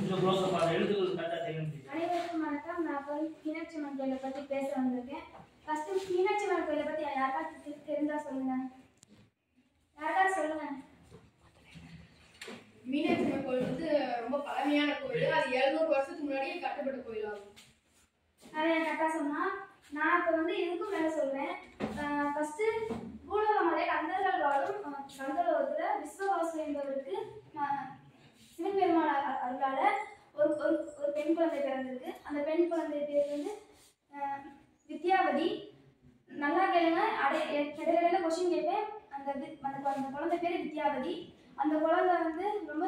கொஞ்சம் close up அந்த எழுத்துக்கள் கரெக்டாக தெரியும் அனைவருக்கும் வணக்கம் நான் போய் மீனாட்சி அம்மன் கோயிலை பற்றி பேச வந்திருக்கேன் ஃபர்ஸ்ட் மீனாட்சி அம்மன் கோயிலை பற்றி யாருக்காச்சும் தெ- தெரிஞ்சா சொல்லுங்க யாருக்காச்சும் சொல்லுங்க மீனாட்சி அம்மன் கோயில் வந்து ரொம்ப பழமையான கோயில் அது எழுநூறு வருஷத்துக்கு முன்னாடியே கட்டப்பட்ட கோயில் ஆகும் அதை என் கரெக்டாக சொன்னா நான் இப்போ வந்து இதுக்கும் மேலே சொல்கிறேன் ஃபஸ்ட்டு பூலோகமலை கந்தர்கள் வாழும் அஹ், கந்தலோகத்தில் விஸ்வவாசு என்பவருக்கு அஹ், சிவபெருமான் அ- அருளால ஒரு ஒரு ஒரு பெண் குழந்தை பிறந்திருக்கு அந்த பெண் குழந்தை பேர் வந்து அஹ், வித்யாவதி நல்லா கேளுங்க அடை இடையில கொஸ்டின் கேட்பேன் அந்த வி- அந்த குழ- அந்த குழந்தை பேர் வித்யாவதி அந்த குழந்தை வந்து ரொம்ப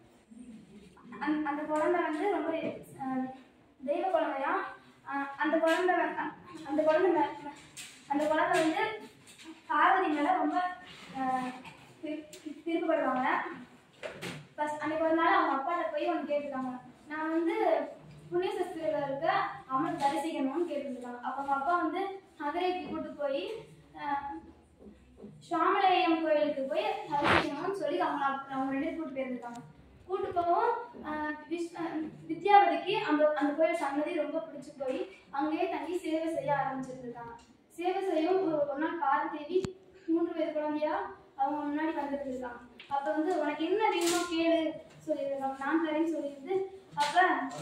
அந்த அந்த குழந்தை வந்து ரொம்ப அஹ், தெய்வ குழந்தையா அஹ், அந்த குழந்தை வந்து- அந்த குழந்தை மே- மே- அந்த குழந்தை வந்து பார்வதி மேல ரொம்ப அஹ், திரு- திரு- திருப்பப்படுவாங்க ஃபர்ஸ்ட் அன்னைக்கு ஒரு நாள் அவங்க அப்பாட்ட போய் ஒன்று கேட்டிருக்காங்க நான் வந்து புண்ணிய சஸ்திரியில் இருக்க அம்மன் தரிசிக்கணும்னு கேட்டிருக்காங்க அப்போ அவங்க அப்பா வந்து மதுரைக்கு கூட்டு போய் அஹ், சுவாமிலேயம் கோயிலுக்கு போய் தரிசிக்கணும்னு சொல்லி அவங்க அப்ப- அவங்க ரெண்டு பேரும் கூட்டு போயிருந்திருக்காங்க கூட்டு போகவும் அஹ், விஸ்- அஹ், வித்யாவதிக்கு அந்த அந்த கோயில் சன்னதி ரொம்ப பிடிச்சு போய் அங்கேயே தங்கி சேவை செய்ய ஆரம்பிச்சிருந்திருக்காங்க சேவை செய்யவும் ஒரு ஒரு நாள் பார்வதேவி மூன்று வயது குழந்தையா அவங்க முன்னாடி வந்துட்டு இருக்காங்க அப்ப வந்து உனக்கு என்ன வேணுமோ கேளு சொல்லியிருக்காங்க நான் தரேன்னு சொல்லியிருந்து அப்ப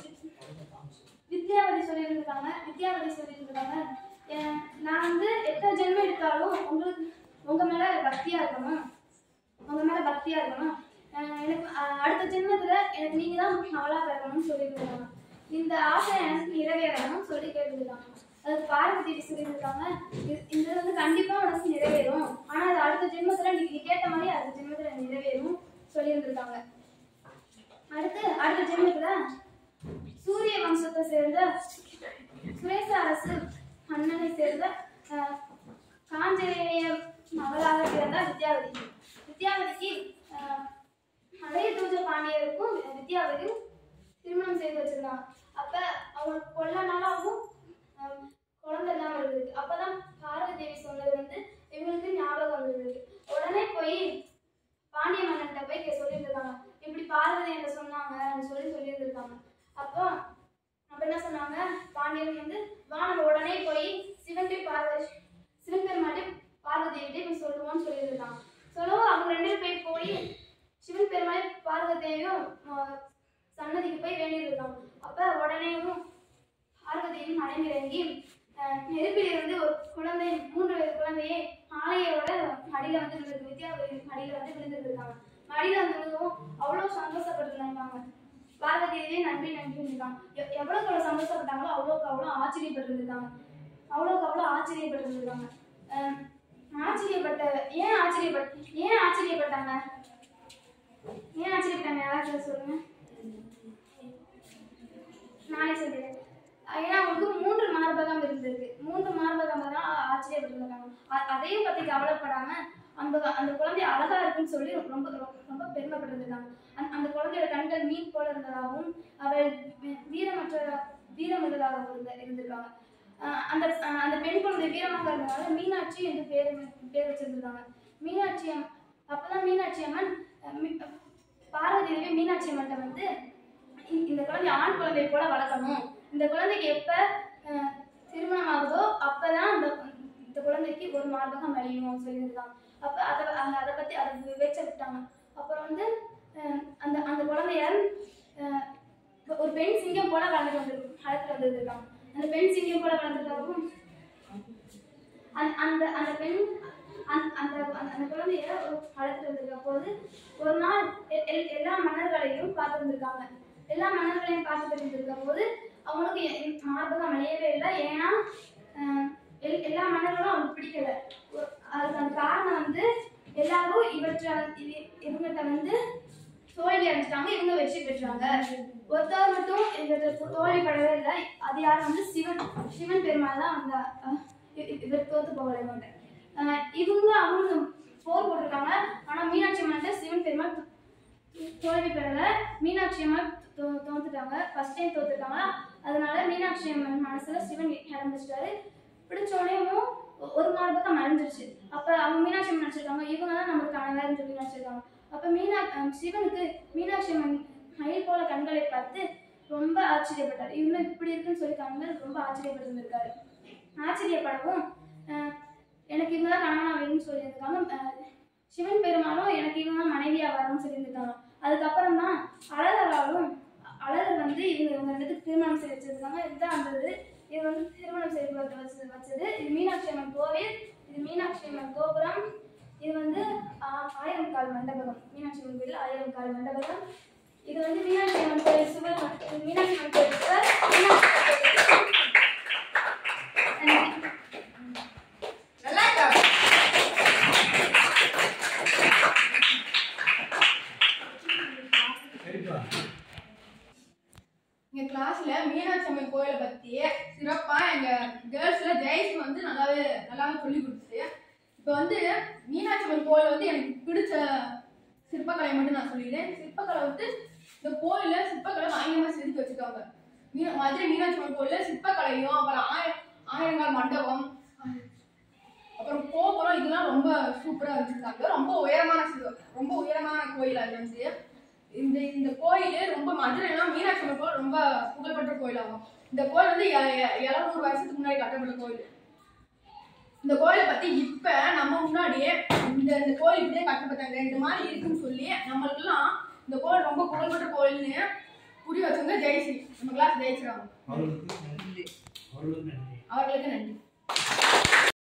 வித்யாவதி சொல்லியிருக்காங்க வித்யாவதி சொல்லியிருக்காங்க "என்- நான் வந்து எத்தனை ஜென்மம் எடுத்தாலும் உங்களுக்கு உங்க மேல பக்தியா இருக்கணும் உங்க மேல பக்தியா இருக்கணும் அஹ் எனக்கு அஹ் அடுத்த ஜென்மத்துல எனக்கு நீங்க தான் மகளா பிறக்கணும்னு சொல்லியிருக்காங்க இந்த ஆசை எனக்கு நிறைவேறணும்னு சொல்லி கேட்டுருக்காங்க அதுக்கு பார்வதி சொல்லியிருக்காங்க "இது- இது வந்து கண்டிப்பா உனக்கு நிறைவேறும் ஆனா அது அடுத்த ஜென்மத்துல நீ நீ கேட்ட மாதிரி அடுத்த ஜென்மத்துல நிறைவேறும் சொல்லியிருந்திருக்காங்க அடுத்து அடுத்த ஜென்மத்துல சூரிய வம்சத்தை சேர்ந்த சுரேச அரசு மன்னனை சேர்ந்த அஹ், காஞ்சனேய மகளாக பிறந்த வித்யாவதி வித்யாவதிக்கு அஹ், அழகிய தூஜ பாண்டியருக்கும் வித்யாவதியும் திருமணம் செய்து வச்சிருந்தாங்க அப்ப அவங்களுக்கு கொல்ல நாளாகவும் அஹ், குழந்தை இல்லாம இருந்தது அப்பதான் பார்வதி தேவி சொன்னது வந்து இவங்களுக்கு ஞாபகம் வந்தது உடனே போய் பாண்டிய மன்னன்கிட்ட போய் கே- சொல்லியிருந்திருக்காங்க இப்படி பார்வதி என்ன சொன்னாங்கன்னு சொல்லி சொல்லியிருந்திருக்காங்க அப்போ அப்ப என்ன சொன்னாங்க பாண்டியன் வந்து வா நம்ம உடனே போய் சிவன் போய் பார்வதி சிவன் பெருமாட்டி பார்வதி கிட்டே போய் சொல்லுவோம்னு சொல்லியிருக்காங்க சொல்லவும் அவங்க ரெண்டு பேரும் போய் போய் சிவன் பெருமாள் பார்வதி தேவியும் ஆஹ், சன்னதிக்கு போய் வேண்டியிருக்காங்க அப்ப உடனேயும் பார்வதியும் மனைவிறங்கி நெருப்பில் இருந்து ஒரு குழந்தை மூன்று வயது குழந்தையே ஆலையோட மடியில வந்து விழுந்து வித்யாவதி மடியில வந்து விழுந்துருக்காங்க மடியில வந்து விழுந்தவும் அவ்வளோ சந்தோஷப்பட்டிருந்தாங்க பார்வதி தேவியே நன்றி நன்றி இருக்காங்க எவ்வளோக்கு எவ்வளோ சந்தோஷப்பட்டாங்களோ அவ்வளோக்கு அவ்வளோ ஆச்சரியப்பட்டிருந்திருக்காங்க அவ்வளோக்கு அவ்வளோ ஆச்சரியப்பட்டிருந்திருக்காங்க அஹ் ஆச்சரியப்பட்ட ஏன் ஆச்சரியப்பட் ஏன் ஆச்சரியப்பட்டாங்க ஏன் ஆச்சரியப்பட்டாங்க யாராச்சும் சொல்லுங்க நானே சொல்லிடுறேன் ஏன்னா அவங்களுக்கு மூன்று மார்பகம் இருந்திருக்கு மூன்று மார்பகம் தான் ஆச்சரியப்பட்டிருக்காங்க அ- அதையும் பத்தி கவலைப்படாம அந்த அந்த குழந்தை அழகா இருக்குன்னு சொல்லி ரொம்ப ரொம்ப பெருமைப்பட்டிருந்திருக்காங்க அந்த அந்த குழந்தையோட கண்கள் மீன் போல இருந்ததாகவும் அவள் வீ- வீரமற்ற வீரமுள்ளதாகவும் இருந்த இருந்திருக்காங்க அஹ் அந்த அஹ் அந்த பெண் குழந்தை வீரமாக இருந்ததால மீனாட்சி என்று பேர் பேர் வச்சிருந்திருக்காங்க மீனாட்சி அம்- அப்பதான் மீனாட்சி அம்மன் அஹ் மீ- பார்வதி தேவி மீனாட்சி அம்மன்ட்ட வந்து இ- இந்த குழந்தை ஆண் குழந்தை போல வளர்க்கணும் இந்த குழந்தைக்கு எப்ப அஹ், திருமணம் ஆகுதோ அப்பதான் அந்த இந்த குழந்தைக்கு ஒரு மார்பகம் அழியும் சொல்லியிருக்காங்க அப்ப அதை அஹ், அதை பத்தி அதை விவேச்ச விட்டாங்க அப்புறம் வந்து அஹ், அந்த அந்த குழந்தைய அஹ், ஒரு பெண் சிங்கம் போல வளர்ந்து வந்து வளர்த்து வந்திருக்காங்க அந்த பெண் சிங்கம் போல வளர்ந்துருக்காகவும் அந்த அந்த அந்த பெண் அந்த அந்த அந்த- அந்த குழந்தைய வளர்த்துட்டு வந்திருக்க போது ஒரு நாள் எ- எல்- எல்லா மன்னர்களையும் பார்த்துருந்துருக்காங்க எல்லா மன்னர்களையும் பார்த்துட்டு இருந்திருக்க போது அவங்களுக்கு எ- மார்பகம் அழியவே இல்லை ஏன்னா அஹ், எல்- எல்லா மன்னர்களும் அவங்களுக்கு பிடிக்கல ஒரு- அதுக்கு அந்த காரணம் வந்து எல்லாரும் இவற்றை இவ- இவங்ககிட்ட வந்து தோல்வி அடைஞ்சிட்டாங்க இவங்க வெற்றி பெற்றாங்க ஒருத்தவர் மட்டும் இவர்கிட்ட தோல்வி படவே இல்லை அது யார் வந்து சிவன் சிவன் பெருமாள் தான் அந்த அஹ், இ- இ- இவர் தோத்து போகலை இவங்க அஹ், இவங்க அவங்க போர் போட்டிருக்காங்க ஆனா மீனாட்சி அம்மன் சிவன் பெருமாள் தோ- தோல்வி பெறல மீனாட்சி அம்மன் தோ- தோத்துட்டாங்க ஃபர்ஸ்ட் டைம் தோத்துட்டாங்க அதனால மீனாட்சி அம்மன் மனசுல சிவன் இடம் வச்சிட்டாரு பிடிச்சோடனேயும் ஒரு மார்பகம் மறைஞ்சிருச்சு அப்ப அவங்க மீனாட்சி அம்மன் நினைச்சிருக்காங்க இவங்க தான் நமக்கு கணவர்னு சொல்லி நினைச்சிருக்காங்க அப்ப மீனா அஹ் சிவனுக்கு மீனாட்சி அம்மன் மயில் போல கண்கள் கண்களை பார்த்து ரொம்ப ஆச்சரியப்பட்டார் இன்னும் இப்படி இருக்குன்னு சொல்லி கண்கள் ரொம்ப ஆச்சரியப்பட்டிருந்திருக்காரு ஆச்சரியப்படவும் அஹ், எனக்கு இவங்க தான் கணவனா வேணும்னு சொல்லியிருக்காங்க அஹ், சிவன் பெருமாளும் எனக்கு இவங்க தான் மனைவியா வரணும்னு சொல்லியிருக்காங்க அதுக்கப்புறம் தான் அழகராலும் அழகர் வந்து இவங்க இவங்க ரெண்டு பேருக்கு திருமணம் செய்து வச்சிருக்காங்க இதுதான் அந்த இது இது வந்து திருமணம் செய்து வைக்க வச்சு வச்சது இது மீனாட்சி அம்மன் கோவில் இது மீனாட்சி அம்மன் கோபுரம் இது வந்து ஆ- ஆயிரம் கால் மண்டபகம் மீனாட்சி அம்மன் கோயில் ஆயிரம் கால் மண்டபகம் இது வந்து மீனாட்சி அம்மன் கோயில் சுவர் ம- இது மீனாட்சி அம்மன் கோயில் சுவர் மீனாட்சி அம்மன் கோயில் நன்றி. நல்லா இருக்கா எங்க கிளாஸ்ல மீனாட்சி அம்மன் கோயிலை பத்தி சிறப்பா எங்க கேர்ள்ஸ்ல ஜெயஸ்ரீ வந்து நல்லாவே நல்லாவே சொல்லி கொடுத்துச்சு இப்போ வந்து மீனாட்சி அம்மன் கோயில் வந்து எனக்கு பிடிச்ச சிற்பக்கலை மட்டும் நான் சொல்லிடுறேன் சிற்பக்கலை வந்து இந்த கோயில்ல சிற்பக்கலை பயங்கரமா செதுக்கி வச்சிருக்காங்க மீ மதுரை மீனாட்சி அம்மன் கோயில்ல சிற்பக்கலையும் அப்புறம் ஆய ஆயிரங்கால் மண்டபம் அப்புறம் கோபுரம் இதெல்லாம் ரொம்ப சூப்பரா வச்சிருக்காங்க ரொம்ப உயரமான சிவ- ரொம்ப உயரமான கோயில் அது வந்து இந்த இந்த கோயில் ரொம்ப மதுரைலாம் மீனாட்சி அம்மன் கோயில் ரொம்ப புகழ்பெற்ற கோயிலாகும் இந்த கோயில் வந்து எழுநூறு வருஷத்துக்கு முன்னாடி கட்டப்பட்ட கோயில் இந்த கோயிலை பத்தி இப்ப நம்ம முன்னாடியே இந்த இந்த கோயில் இப்படியே கட்டப்பட்டாங்க இந்த மாதிரி இருக்குன்னு சொல்லி நம்மளுக்கெல்லாம் இந்த கோயில் ரொம்ப புகழ்பெற்ற கோயில்னு புரிய வச்சவங்க ஜெயஸ்ரீ நம்ம கிளாஸ் ஜெயிச்சிருவாங்க அவர்களுக்கு நன்றி அவர்களுக்கு நன்றி அவர்களுக்கு நன்றி